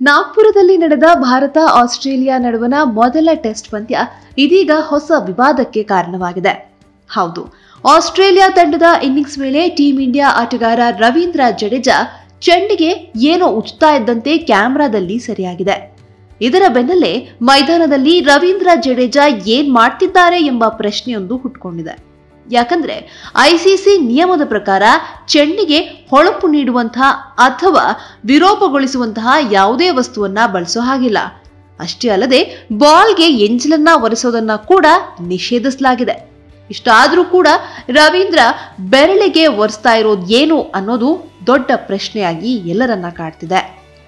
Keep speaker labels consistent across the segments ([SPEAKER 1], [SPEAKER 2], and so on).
[SPEAKER 1] ನಾಗ್ಪುರದಲ್ಲಿ ನಡೆದ ಭಾರತ ಆಸ್ಟ್ರೇಲಿಯಾ ನಡುವಣ ಮೊದಲ ಟೆಸ್ಟ್ ಪಂದ್ಯ ಇದೀಗ ಹೊಸ ವಿವಾದಕ್ಕೆ ಕಾರಣವಾಗಿದೆ ಹೌದು ಆಸ್ಟ್ರೇಲಿಯಾ ತಂಡದ ಇನ್ನಿಂಗ್ಸ್ ವೇಳೆ ಟೀಂ ಇಂಡಿಯಾ ಆಟಗಾರ ರವೀಂದ್ರ ಜಡೇಜಾ ಚೆಂಡಿಗೆ ಏನೋ ಉಚ್ತಾ ಇದ್ದಂತೆ ಕ್ಯಾಮೆರಾದಲ್ಲಿ ಸರಿಯಾಗಿದೆ ಇದರ ಬೆನ್ನಲ್ಲೇ ಮೈದಾನದಲ್ಲಿ ರವೀಂದ್ರ ಜಡೇಜಾ ಏನ್ ಮಾಡ್ತಿದ್ದಾರೆ ಎಂಬ ಪ್ರಶ್ನೆಯೊಂದು ಹುಟ್ಕೊಂಡಿದೆ ಯಾಕಂದ್ರೆ ಐಸಿಸಿ ನಿಯಮದ ಪ್ರಕಾರ ಚೆಂಡಿಗೆ ಹೊಳಪು ನೀಡುವಂತಹ ಅಥವಾ ವಿರೋಪಗೊಳಿಸುವಂತಹ ಯಾವುದೇ ವಸ್ತುವನ್ನ ಬಳಸೋ ಹಾಗಿಲ್ಲ ಅಷ್ಟೇ ಅಲ್ಲದೆ ಬಾಲ್ಗೆ ಎಂಜಲನ್ನ ಒರೆಸೋದನ್ನ ಕೂಡ ನಿಷೇಧಿಸಲಾಗಿದೆ ಇಷ್ಟಾದ್ರೂ ಕೂಡ ರವೀಂದ್ರ ಬೆರಳಿಗೆ ಒರೆಸ್ತಾ ಇರೋದು ಏನು ಅನ್ನೋದು ದೊಡ್ಡ ಪ್ರಶ್ನೆಯಾಗಿ ಎಲ್ಲರನ್ನ ಕಾಡ್ತಿದೆ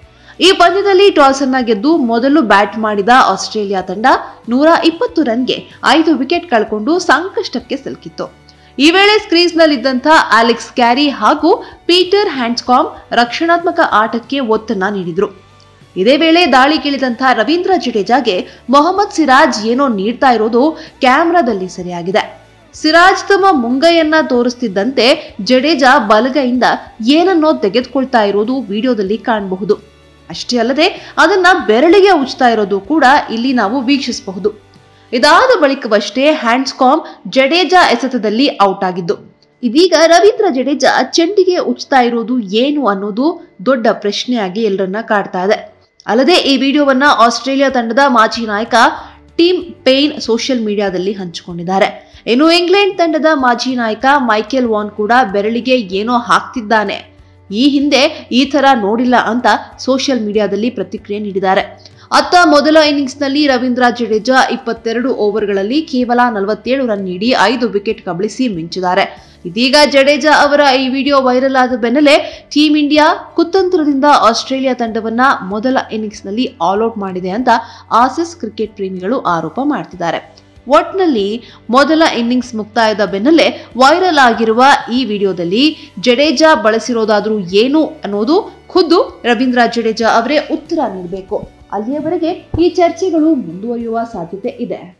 [SPEAKER 1] ಈ ಪಂದ್ಯದಲ್ಲಿ ಟಾಸ್ ಅನ್ನ ಗೆದ್ದು ಮೊದಲು ಬ್ಯಾಟ್ ಮಾಡಿದ ಆಸ್ಟ್ರೇಲಿಯಾ ತಂಡ ನೂರ ಇಪ್ಪತ್ತು ರನ್ಗೆ ಐದು ವಿಕೆಟ್ ಕಳ್ಕೊಂಡು ಸಂಕಷ್ಟಕ್ಕೆ ಸಿಲುಕಿತ್ತು ಈ ವೇಳೆ ಕ್ರೀಸ್ನಲ್ಲಿದ್ದಂಥ ಅಲೆಕ್ಸ್ ಕ್ಯಾರಿ ಹಾಗೂ ಪೀಟರ್ ಹ್ಯಾಂಡ್ಸ್ಕಾಮ್ ರಕ್ಷಣಾತ್ಮಕ ಆಟಕ್ಕೆ ಒತ್ತನ್ನ ನೀಡಿದ್ರು ಇದೇ ವೇಳೆ ದಾಳಿಗಿಳಿದಂಥ ರವೀಂದ್ರ ಜಡೇಜಾಗೆ ಮೊಹಮ್ಮದ್ ಸಿರಾಜ್ ಏನೋ ನೀಡ್ತಾ ಇರೋದು ಕ್ಯಾಮ್ರಾದಲ್ಲಿ ಸರಿಯಾಗಿದೆ ಸಿರಾಜ್ ತಮ್ಮ ಮುಂಗೈಯನ್ನ ತೋರಿಸ್ತಿದ್ದಂತೆ ಜಡೇಜಾ ಬಲಗೈಯಿಂದ ಏನನ್ನೋ ತೆಗೆದುಕೊಳ್ತಾ ಇರೋದು ವಿಡಿಯೋದಲ್ಲಿ ಕಾಣಬಹುದು ಅಷ್ಟೇ ಅಲ್ಲದೆ ಅದನ್ನ ಬೆರಳಿಗೆ ಉಚ್ತಾ ಇರೋದು ಕೂಡ ಇಲ್ಲಿ ನಾವು ವೀಕ್ಷಿಸಬಹುದು ಇದಾದ ಬಳಿಕವಷ್ಟೇ ಹ್ಯಾಂಡ್ಸ್ಕಾಮ್ ಜಡೇಜಾ ಎಸೆತದಲ್ಲಿ ಔಟ್ ಆಗಿದ್ದು ಇದೀಗ ರವೀಂದ್ರ ಜಡೇಜಾ ಚೆಂಡಿಗೆ ಉಚ್ತಾ ಇರೋದು ಏನು ಅನ್ನೋದು ದೊಡ್ಡ ಪ್ರಶ್ನೆಯಾಗಿ ಎಲ್ಲರನ್ನ ಕಾಡ್ತಾ ಇದೆ ಅಲ್ಲದೆ ಈ ವಿಡಿಯೋವನ್ನ ಆಸ್ಟ್ರೇಲಿಯಾ ತಂಡದ ಮಾಜಿ ನಾಯಕ ಟೀಮ್ ಪೇನ್ ಸೋಷಿಯಲ್ ಮೀಡಿಯಾದಲ್ಲಿ ಹಂಚಿಕೊಂಡಿದ್ದಾರೆ ಇನ್ನು ಇಂಗ್ಲೆಂಡ್ ತಂಡದ ಮಾಜಿ ನಾಯಕ ಮೈಕೆಲ್ ವಾನ್ ಕೂಡ ಬೆರಳಿಗೆ ಏನೋ ಹಾಕ್ತಿದ್ದಾನೆ ಈ ಹಿಂದೆ ಈ ತರ ನೋಡಿಲ್ಲ ಅಂತ ಸೋಷಿಯಲ್ ಮೀಡಿಯಾದಲ್ಲಿ ಪ್ರತಿಕ್ರಿಯೆ ನೀಡಿದ್ದಾರೆ ಅತ್ತ ಮೊದಲ ಇನ್ನಿಂಗ್ಸ್ನಲ್ಲಿ ರವೀಂದ್ರ ಜಡೇಜಾ ಇಪ್ಪತ್ತೆರಡು ಓವರ್ಗಳಲ್ಲಿ ಕೇವಲ ನಲವತ್ತೇಳು ರನ್ ನೀಡಿ ಐದು ವಿಕೆಟ್ ಕಬಳಿಸಿ ಮಿಂಚಿದ್ದಾರೆ ಇದೀಗ ಜಡೇಜಾ ಅವರ ಈ ವಿಡಿಯೋ ವೈರಲ್ ಆದ ಬೆನ್ನಲ್ಲೇ ಟೀಂ ಇಂಡಿಯಾ ಕುತಂತ್ರದಿಂದ ಆಸ್ಟ್ರೇಲಿಯಾ ತಂಡವನ್ನ ಮೊದಲ ಇನ್ನಿಂಗ್ಸ್ನಲ್ಲಿ ಆಲ್ಔಟ್ ಮಾಡಿದೆ ಅಂತ ಆಸಿಸ್ ಕ್ರಿಕೆಟ್ ಪ್ರೇಮಿಗಳು ಆರೋಪ ಮಾಡ್ತಿದ್ದಾರೆ ಒಟ್ನಲ್ಲಿ ಮೊದಲ ಇನ್ನಿಂಗ್ಸ್ ಮುಕ್ತಾಯದ ಬೆನ್ನಲ್ಲೇ ವೈರಲ್ ಆಗಿರುವ ಈ ವಿಡಿಯೋದಲ್ಲಿ ಜಡೇಜಾ ಬಳಸಿರೋದಾದ್ರೂ ಏನು ಅನ್ನೋದು ಖುದ್ದು ರವೀಂದ್ರ ಜಡೇಜಾ ಅವರೇ ಉತ್ತರ ನೀಡಬೇಕು ಅಲ್ಲಿಯವರೆಗೆ ಈ ಚರ್ಚೆಗಳು ಮುಂದುವರಿಯುವ ಸಾಧ್ಯತೆ ಇದೆ